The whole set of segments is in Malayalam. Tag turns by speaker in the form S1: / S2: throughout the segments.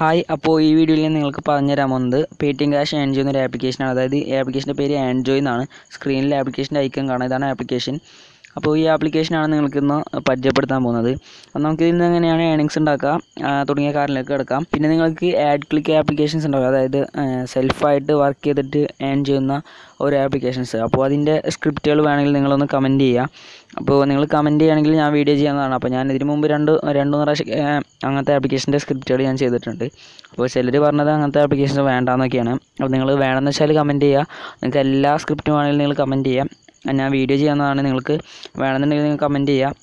S1: ഹായ് അപ്പോൾ ഈ വീഡിയോയിൽ ഞാൻ നിങ്ങൾക്ക് പറഞ്ഞുതരാൻ പോകുന്നത് Paytm cash enjoy എന്നൊരു ആപ്ലിക്കേഷനാണ് അതായത് ഈ ആപ്ലിക്കേഷൻ്റെ പേര് ആൻജോയ് എന്നാണ് സ്ക്രീനിൽ ആപ്ലിക്കേഷൻ്റെ ഐക്കൺ കാണാം ഇതാണ് ആപ്ലിക്കേഷൻ അപ്പോൾ ഈ ആപ്ലിക്കേഷനാണ് നിങ്ങൾക്ക് ഇന്ന് പരിചയപ്പെടുത്താൻ പോകുന്നത് അപ്പോൾ നമുക്ക് ഇതിൽ നിന്ന് എങ്ങനെയാണ് ഏണിങ്സ് ഉണ്ടാക്കുക ആ, തുടങ്ങിയ കാര്യങ്ങളിലേക്ക് കിടക്കാം പിന്നെ നിങ്ങൾക്ക് ആഡ് ക്ലിക്ക് ആപ്ലിക്കേഷൻസ് ഉണ്ടാവും അതായത് സെൽഫായിട്ട് വർക്ക് ചെയ്തിട്ട് ഏൺ ചെയ്യുന്ന ഒരു ആപ്ലിക്കേഷൻസ് അപ്പോൾ അതിൻ്റെ സ്ക്രിപ്റ്റുകൾ വേണമെങ്കിൽ നിങ്ങളൊന്ന് കമൻറ്റ് ചെയ്യുക അപ്പോൾ നിങ്ങൾ കമൻറ്റ് ചെയ്യുകയാണെങ്കിൽ ഞാൻ വീഡിയോ ചെയ്യാവുന്നതാണ് അപ്പോൾ ഞാൻ ഇതിന് മുമ്പ് രണ്ട് രണ്ട് മൂന്ന് പ്രാവശ്യം ഏ, അങ്ങനത്തെ ആപ്ലിക്കേഷൻ്റെ സ്ക്രിപ്റ്റുകൾ ഞാൻ ചെയ്തിട്ടുണ്ട് അപ്പോൾ ചിലർ പറഞ്ഞത് അങ്ങനത്തെ ആപ്ലിക്കേഷൻസ് വേണ്ടാന്നൊക്കെയാണ് അപ്പോൾ നിങ്ങൾ വേണമെന്ന് വെച്ചാൽ കമൻറ്റ് ചെയ്യുക നിങ്ങൾക്ക് എല്ലാ സ്ക്രിപ്റ്റും വേണമെങ്കിൽ നിങ്ങൾ കമൻറ്റ് ചെയ്യാം ഞാൻ വീഡിയോ ചെയ്യാവുന്നതാണ് നിങ്ങൾക്ക് വേണമെന്നുണ്ടെങ്കിൽ നിങ്ങൾ കമൻറ്റ് ചെയ്യുക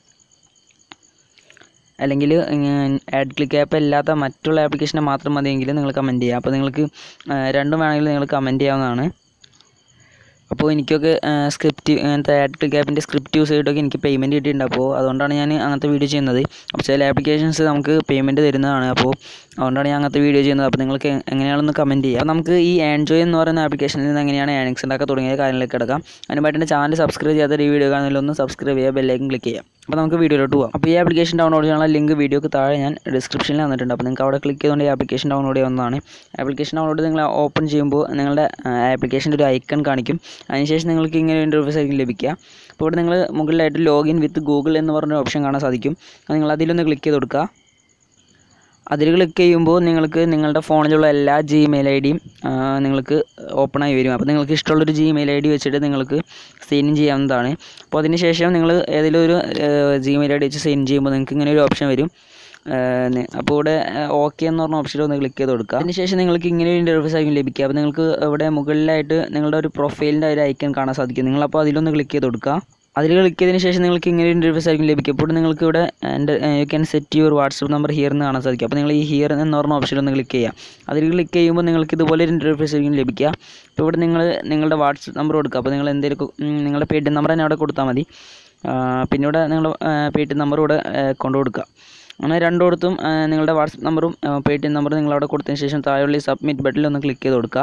S1: അല്ലെങ്കിൽ ആഡ് ക്ലിക്ക് ആപ്പ് അല്ലാത്ത മറ്റുള്ള ആപ്ലിക്കേഷനെ മാത്രം മതിയെങ്കിൽ നിങ്ങൾ കമൻറ്റ് ചെയ്യുക അപ്പോൾ നിങ്ങൾക്ക് ആ, രണ്ടും വേണമെങ്കിൽ നിങ്ങൾ കമൻറ്റ് ചെയ്യാവുന്നതാണ് അപ്പോൾ എനിക്കൊക്കെ സ്ക്രിപ്റ്റ് അങ്ങനത്തെ ആഡ് ക്ലിക്ക് ആപ്പിൻ്റെ സ്ക്രിപ്റ്റ് യൂസ് ചെയ്തിട്ടൊക്കെ എനിക്ക് പേയ്മെൻറ്റ് കിട്ടിയിട്ടുണ്ട് അപ്പോൾ അതുകൊണ്ടാണ് ഞാൻ അങ്ങനത്തെ വീഡിയോ ചെയ്യുന്നത് അപ്പോൾ ചില ആപ്ലിക്കേഷൻസ് നമുക്ക് പേയ്മെൻറ്റ് തരുന്നതാണ് അപ്പോൾ അതുകൊണ്ടാണ് ഞാൻ അങ്ങനത്തെ വീഡിയോ ചെയ്യുന്നത് അപ്പോൾ നിങ്ങൾക്ക് എ- എങ്ങനെയാണെന്ന് കമൻറ്റ് ചെയ്യുക അപ്പോൾ നമുക്ക് ഈ ആൻജോയ് എന്ന് പറയുന്ന ആപ്ലിക്കേഷനിൽ നിന്ന് എങ്ങനെയാണ് ഏണിങ്സ് ഉണ്ടാക്കുക തുടങ്ങിയ കാര്യങ്ങളിലേക്ക് കിടക്കാം അതിനുമായിട്ട് എൻ്റെ ചാനൽ സബ്സ്ക്രൈബ് ചെയ്യാത്ത ഈ വീഡിയോ കാണുന്നതിൽ ഒന്ന് സബ്സ്ക്രൈബ് ചെയ്യുക ബെല്ലൈക്കൻ ക്ലിക്ക് ചെയ്യാം അപ്പോൾ നമുക്ക് വീഡിയോയിലോട്ട് പോകാം അപ്പോൾ ഈ ആപ്ലിക്കേഷൻ ഡൗൺലോഡ് ചെയ്യാനുള്ള ലിങ്ക് വീഡിയോക്ക് താഴെ ഞാൻ ഡിസ്ക്രിപ്ഷനിൽ തന്നിട്ടുണ്ട് അപ്പോൾ നിങ്ങൾക്ക് അവിടെ ക്ലിക്ക് ചെയ്തുകൊണ്ട് ഈ ആപ്ലിക്കേഷൻ ഡൗൺലോഡ് ചെയ്യാവുന്നതാണ് ആപ്ലിക്കേഷൻ ഡൗൺലോഡ് നിങ്ങൾ ഓപ്പൺ ചെയ്യുമ്പോൾ നിങ്ങളുടെ ആപ്ലിക്കേഷൻ്റെ ഒരു ഐക്കൺ കാണിക്കും അതിനുശേഷം നിങ്ങൾക്ക് ഇങ്ങനെ ഒരു ഇൻ്റർഫേസ് ആയിരിക്കും ലഭിക്കുക അപ്പോൾ ഇവിടെ നിങ്ങൾ മുകളിലായിട്ട് ലോഗിൻ വിത്ത് ഗൂഗിൾ എന്ന് പറഞ്ഞ ഓപ്ഷൻ കാണാൻ സാധിക്കും അപ്പോൾ നിങ്ങൾ അതിലൊന്ന് ക്ലിക്ക് ചെയ്ത് കൊടുക്കുക അതിൽ ക്ലിക്ക് ചെയ്യുമ്പോൾ നിങ്ങൾക്ക് നിങ്ങളുടെ ഫോണിലുള്ള എല്ലാ ജിമെയിൽ ഐ ഡിയും നിങ്ങൾക്ക് ഓപ്പൺ ആയി വരും അപ്പോൾ നിങ്ങൾക്ക് ഇഷ്ടമുള്ളൊരു ജിമെയിൽ ഐ ഡി വെച്ചിട്ട് നിങ്ങൾക്ക് സൈൻ ഇൻ ചെയ്യാവുന്നതാണ് അപ്പോൾ അതിന് ശേഷം നിങ്ങൾ ഏതെങ്കിലും ഒരു ജിമെയിൽ ഐ ഡി വെച്ച് സൈൻ ചെയ്യുമ്പോൾ നിങ്ങൾക്ക് ഇങ്ങനെ ഒരു ഓപ്ഷൻ വരും ഏഹ് അപ്പോൾ ഇവിടെ ഓക്കെ എന്ന് പറഞ്ഞ ഓപ്ഷനിൽ ഒന്ന് ക്ലിക്ക് ചെയ്ത് കൊടുക്കുക അതിനുശേഷം നിങ്ങൾക്ക് ഇങ്ങനെ ഒരു ഇൻ്റർഫേസ് ആയിരിക്കും ലഭിക്കുക അപ്പോൾ നിങ്ങൾക്ക് ഇവിടെ മുകളിലായിട്ട് നിങ്ങളുടെ ഒരു പ്രൊഫൈലിൻ്റെ ഒരു ഐക്കൺ കാണാൻ സാധിക്കും നിങ്ങളപ്പോൾ അതിലൊന്ന് ക്ലിക്ക് ചെയ്ത് കൊടുക്കുക അതിൽ ക്ലിക്ക് ചെയ്തതിന് ശേഷം നിങ്ങൾക്ക് ഇങ്ങനെ ഒരു ഇൻ്റർഫേസ് ആയിരിക്കും ലഭിക്കുക അപ്പോൾ നിങ്ങൾക്ക് ഇവിടെ എൻ്റെ you can set your WhatsApp number here എന്ന് കാണാൻ സാധിക്കും അപ്പോൾ നിങ്ങൾ ഈ ഹിയർ എന്ന് പറഞ്ഞ ഓപ്ഷനിൽ ഒന്ന് ക്ലിക്ക് ചെയ്യുക അതിൽ ക്ലിക്ക് ചെയ്യുമ്പോൾ നിങ്ങൾക്ക് ഇതുപോലെ ഒരു ഇൻ്റർഫേസ് ആയിരിക്കും ലഭിക്കുക അപ്പോൾ ഇവിടെ നിങ്ങൾ നിങ്ങളുടെ വാട്സപ്പ് നമ്പർ കൊടുക്കുക അപ്പോൾ നിങ്ങൾ എന്തെങ്കിലും നിങ്ങളുടെ പേ ടി എം നമ്പർ തന്നെ അവിടെ കൊടുത്താൽ മതി ആ, പിന്നെ ഇവിടെ നിങ്ങളുടെ പേ ടി എം നമ്പർ ഇവിടെ ആ, കൊണ്ടു കൊടുക്കുക അങ്ങനെ രണ്ടിടത്തും ആ, നിങ്ങളുടെ വാട്സപ്പ് നമ്പറും പേ ടി എം നമ്പറും നിങ്ങൾ അവിടെ കൊടുത്തതിന് ശേഷം താഴെയുള്ള ഈ സബ്മിറ്റ് ബട്ടണിൽ ഒന്ന് ക്ലിക്ക് ചെയ്ത് കൊടുക്കുക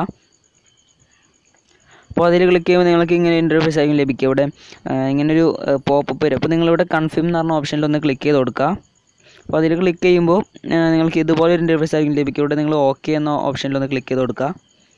S1: അപ്പോൾ അതിൽ ക്ലിക്ക് ചെയ്യുമ്പോൾ നിങ്ങൾക്ക് ഇങ്ങനെ ഇൻ്റർഫേസ് ആയിരിക്കും ലഭിക്കുക ഇവിടെ ആ, ഇങ്ങനൊരു പോപ്പപ്പ് വരും അപ്പോൾ നിങ്ങളിവിടെ കൺഫേം എന്ന് പറഞ്ഞ ഓപ്ഷനിൽ ഒന്ന് ക്ലിക്ക് ചെയ്ത് കൊടുക്കുക അപ്പോൾ അതിൽ ക്ലിക്ക് ചെയ്യുമ്പോൾ ആ, നിങ്ങൾക്ക് ഇതുപോലെ ഒരു ഇൻ്റർഫേസ് ആയിരിക്കും ലഭിക്കുക ഇവിടെ നിങ്ങൾ ഓക്കെ എന്ന ഓപ്ഷനിൽ ഒന്ന് ക്ലിക്ക് ചെയ്ത് കൊടുക്കുക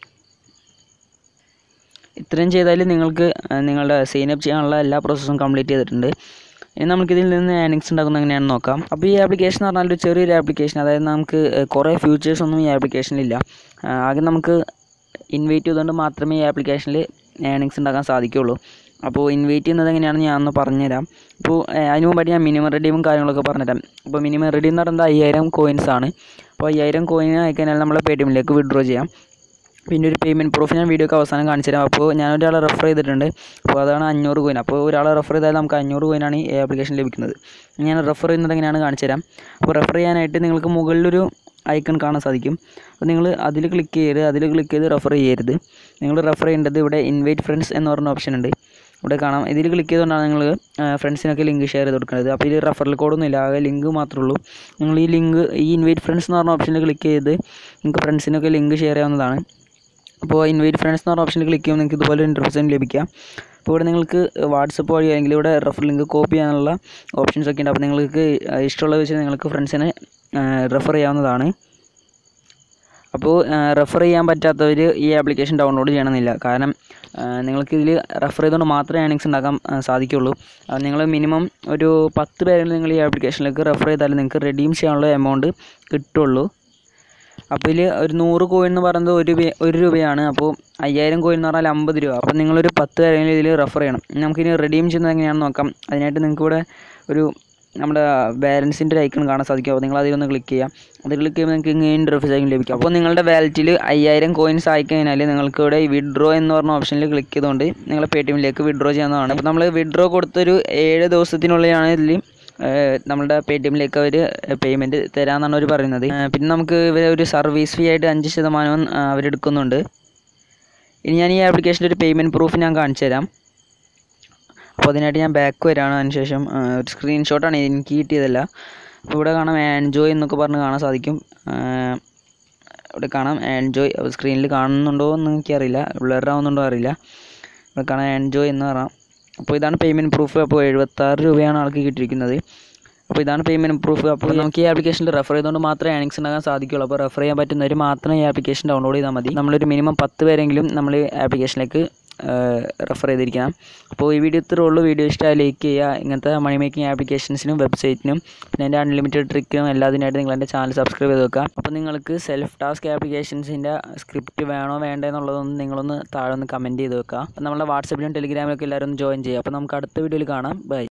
S1: ഇത്രയും ചെയ്താൽ നിങ്ങൾക്ക് ആ, നിങ്ങളുടെ സൈൻ അപ്പ് ചെയ്യാനുള്ള എല്ലാ പ്രോസസ്സും കംപ്ലീറ്റ് ചെയ്തിട്ടുണ്ട് ഇനി നമുക്കിതിൽ നിന്ന് ഏണിങ്സ് ഉണ്ടാക്കുന്നത് എങ്ങനെയാണെന്ന് നോക്കാം അപ്പോൾ ഈ ആപ്ലിക്കേഷൻ എന്ന് പറഞ്ഞാൽ ഒരു ചെറിയൊരു ആപ്ലിക്കേഷൻ അതായത് നമുക്ക് ആ, കുറേ ഫീച്ചേഴ്സ് ഒന്നും ഈ ആപ്ലിക്കേഷനിലില്ല ആ, ആകെ നമുക്ക് ഇൻവൈറ്റ് ചെയ്തുകൊണ്ട് മാത്രമേ ഈ ആപ്ലിക്കേഷനിൽ ഏണിങ്സ് ഉണ്ടാക്കാൻ സാധിക്കുകയുള്ളൂ അപ്പോൾ ഇൻവൈറ്റ് ചെയ്യുന്നത് എങ്ങനെയാണെന്ന് ഞാൻ ഒന്ന് പറഞ്ഞുതരാം അപ്പോൾ ഏഹ്, അതിന് മുമ്പായിട്ട് ഞാൻ മിനിമം റെഡീമും കാര്യങ്ങളൊക്കെ പറഞ്ഞുതരാം അപ്പോൾ മിനിമം റെഡീം എന്ന് പറയുന്നത് അയ്യായിരം കോയിൻസ് ആണ് അപ്പോൾ അയ്യായിരം കോയിൻ അയക്കാനാൽ നമ്മൾ പേ ടി എമ്മിലേക്ക് വിഡ്രോ ചെയ്യാം പിന്നെ ഒരു പേയ്മെൻറ്റ് പ്രൂഫ് ഞാൻ വീഡിയോക്ക് അവസാനം കാണിച്ചു തരാം അപ്പോൾ ഞാൻ ഒരാളെ റെഫർ ചെയ്തിട്ടുണ്ട് അപ്പോൾ അതാണ് അഞ്ഞൂറ് കോയിൻ അപ്പോൾ ഒരാളെ റെഫർ ചെയ്താൽ നമുക്ക് അഞ്ഞൂറ് കോയിനാണ് ഈ ആപ്ലിക്കേഷൻ ലഭിക്കുന്നത് ഞാൻ റെഫർ ചെയ്യുന്നത് എങ്ങനെയാണ് കാണിച്ചു തരാം അപ്പോൾ റെഫർ ചെയ്യാനായിട്ട് നിങ്ങൾക്ക് മുകളിലൊരു ഐക്കൺ കാണാൻ സാധിക്കും അപ്പോൾ നിങ്ങൾ അതിൽ ക്ലിക്ക് ചെയ്യരുത് അതിൽ ക്ലിക്ക് ചെയ്ത് റെഫർ ചെയ്യരുത് നിങ്ങൾ റെഫർ ചെയ്യേണ്ടത് ഇവിടെ ഇൻവൈറ്റ് ഫ്രണ്ട്സ് എന്ന് പറഞ്ഞ ഓപ്ഷൻ ഉണ്ട് ഇവിടെ കാണാം ഇതിൽ ക്ലിക്ക് ചെയ്തുകൊണ്ടാണ് നിങ്ങൾ ഫ്രണ്ട്സിനൊക്കെ ലിങ്ക് ഷെയർ ചെയ്ത് കൊടുക്കുന്നത് അപ്പോൾ ഇതിൽ റെഫറൽ കോഡൊന്നും ഇല്ല ആകെ ലിങ്ക് മാത്രമേ ഉള്ളൂ നിങ്ങൾ ഈ ലിങ്ക് ഈ ഇൻവൈറ്റ് ഫ്രണ്ട്സ് എന്ന് പറഞ്ഞ ഓപ്ഷനിൽ ക്ലിക്ക് ചെയ്ത് നിങ്ങൾക്ക് ഫ്രണ്ട്സിനൊക്കെ ലിങ്ക് ഷെയർ ചെയ്യാവുന്നതാണ് അപ്പോൾ ഇൻവൈറ്റ് ഫ്രണ്ട്സ് എന്ന് പറഞ്ഞ ഓപ്ഷനിൽ ക്ലിക്ക് ചെയ്യുമ്പോൾ നിങ്ങൾക്ക് ഇതുപോലെ ഇൻ്റർഫേസ് ലഭിക്കാം അപ്പോൾ ഇവിടെ നിങ്ങൾക്ക് വാട്സപ്പ് വഴി അല്ലെങ്കിൽ ഇവിടെ റെഫർ ലിങ്ക് കോപ്പി ചെയ്യാനുള്ള ഓപ്ഷൻസ് ഒക്കെ ഉണ്ട് അപ്പോൾ നിങ്ങൾക്ക് ഇഷ്ടമുള്ളത് വെച്ച് നിങ്ങൾക്ക് ഫ്രണ്ട്സിനെ റെഫർ ചെയ്യാവുന്നതാണ് അപ്പോൾ റെഫർ ചെയ്യാൻ പറ്റാത്തവർ ഈ ആപ്ലിക്കേഷൻ ഡൗൺലോഡ് ചെയ്യണമെന്നില്ല കാരണം നിങ്ങൾക്ക് ഇതിൽ റെഫർ ചെയ്തുകൊണ്ട് മാത്രമേ ഏണിങ്സ് ഉണ്ടാക്കാൻ ആ, സാധിക്കുള്ളൂ നിങ്ങൾ മിനിമം ഒരു പത്ത് പേരെങ്കിലും നിങ്ങൾ ഈ ആപ്ലിക്കേഷനിലേക്ക് റെഫർ ചെയ്താൽ നിങ്ങൾക്ക് റെഡീം ചെയ്യാനുള്ള എമൗണ്ട് കിട്ടുള്ളൂ അപ്പോൾ ഇതിൽ ഒരു നൂറ് കോയിൻ എന്ന് പറയുന്നത് ഒരു രൂപ ഒരു രൂപയാണ് അപ്പോൾ അയ്യായിരം കോയിൻ എന്ന് പറഞ്ഞാൽ അമ്പത് രൂപ അപ്പോൾ നിങ്ങളൊരു പത്ത് പേരെങ്കിലും ഇതിൽ റെഫർ ചെയ്യണം ഇനി നമുക്കിനി റെഡീം ചെയ്യുന്നത് എങ്ങനെയാണെന്ന് നോക്കാം അതിനായിട്ട് നിങ്ങൾക്ക് ഇവിടെ ഒരു നമ്മുടെ ബാലൻസിൻ്റെ ഒരു ഐക്കൺ കാണാൻ സാധിക്കും അപ്പോൾ നിങ്ങൾ അതിലൊന്ന് ക്ലിക്ക് ചെയ്യാം അത് ക്ലിക്ക് ചെയ്യുമ്പോൾ നിങ്ങൾക്ക് ഇങ്ങനെ ഇൻ്റർഫേസ് ആയിരിക്കും ലഭിക്കും അപ്പോൾ നിങ്ങളുടെ വാലറ്റിൽ അയ്യായിരം കോയിൻസ് ആയി കഴിഞ്ഞാൽ നിങ്ങൾക്ക് ഇവിടെ ഈ വിഡ്രോ എന്ന് പറഞ്ഞ ഓപ്ഷനിൽ ക്ലിക്ക് ചെയ്തുകൊണ്ട് നിങ്ങൾ പേ ടി എമ്മിലേക്ക് വിഡ്രോ ചെയ്യാവുന്നതാണ് അപ്പോൾ നമ്മൾ വിഡ്രോ കൊടുത്തൊരു ഏഴ് ദിവസത്തിനുള്ളിലാണ് ഇതിൽ ഏഹ് നമ്മുടെ പേ ടി എമ്മിലേക്ക് അവർ പേയ്മെൻറ്റ് തരാമെന്നാണ് അവർ പറയുന്നത് ഏഹ് പിന്നെ നമുക്ക് ഇവർ ഒരു സർവീസ് ഫീ ആയിട്ട് അഞ്ച് ശതമാനം അവരെടുക്കുന്നുണ്ട് ഇനി ഞാൻ ഈ ആപ്ലിക്കേഷൻ്റെ ഒരു പേയ്മെൻറ്റ് പ്രൂഫ് ഞാൻ കാണിച്ചു തരാം അപ്പോൾ അതിനായിട്ട് ഞാൻ ബാക്ക് വരാണ് അതിനുശേഷം ഏഹ് ഒരു സ്ക്രീൻഷോട്ടാണ് എനിക്ക് കിട്ടിയതല്ല അപ്പോൾ ഇവിടെ കാണാം എൻജോയ് എന്നൊക്കെ പറഞ്ഞ് കാണാൻ സാധിക്കും ഏഹ് ഇവിടെ കാണാം എൻജോയ് സ്ക്രീനിൽ കാണുന്നുണ്ടോ എന്ന് എനിക്കറിയില്ല ബ്ലർ ആവുന്നുണ്ടോ അറിയില്ല ഇവിടെ കാണാം എൻജോയ് എന്ന് പറയാം അപ്പോൾ ഇതാണ് പേയ്മെൻറ്റ് പ്രൂഫ് അപ്പോൾ എഴുപത്താറ് രൂപയാണ് ആൾക്ക് കിട്ടിയിരിക്കുന്നത് അപ്പോൾ ഇതാണ് പേയ്മെൻറ്റ് പ്രൂഫ് അപ്പോൾ നമുക്ക് ഈ ആപ്ലിക്കേഷനിൽ റെഫർ ചെയ്തുകൊണ്ട് മാത്രമേ ഏണിങ്സ് ഉണ്ടാകാൻ സാധിക്കുള്ളൂ അപ്പോൾ റെഫർ ചെയ്യാൻ പറ്റുന്നവർ മാത്രം ഈ ആപ്ലിക്കേഷൻ ഡൗൺലോഡ് ചെയ്താൽ മതി നമ്മളൊരു മിനിമം പത്ത് പേരെങ്കിലും നമ്മൾ ഈ ആപ്ലിക്കേഷനിലേക്ക് റെഫർ ചെയ്തിരിക്കണം അപ്പോൾ ഈ വീഡിയോ ഇത്രേ ഉള്ളൂ വീഡിയോ ഇഷ്ടമായി ലൈക്ക് ചെയ്യുക ഇങ്ങനത്തെ മണി മേക്കിംഗ് ആപ്ലിക്കേഷൻസിനും വെബ്സൈറ്റിനും പിന്നെ എൻ്റെ അൺലിമിറ്റഡ് ട്രിക്കിനും എല്ലാത്തിനായിട്ട് നിങ്ങൾ എൻ്റെ ചാനൽ സബ്സ്ക്രൈബ് ചെയ്ത് വെക്കുക അപ്പോൾ നിങ്ങൾക്ക് സെൽഫ് ടാസ്ക് ആപ്ലിക്കേഷൻസിൻ്റെ സ്ക്രിപ്റ്റ് വേണോ വേണ്ടേ എന്നുള്ളതൊന്ന് നിങ്ങളൊന്ന് താഴെ ഒന്ന് കമൻറ്റ് ചെയ്ത് വെക്കുക അപ്പോൾ നമ്മുടെ വാട്സപ്പിലും ടെലിഗ്രാമിലൊക്കെ എല്ലാവരും ഒന്ന് ജോയിൻ ചെയ്യുക അപ്പോൾ നമുക്ക് അടുത്ത വീഡിയോയിൽ കാണാം ബൈ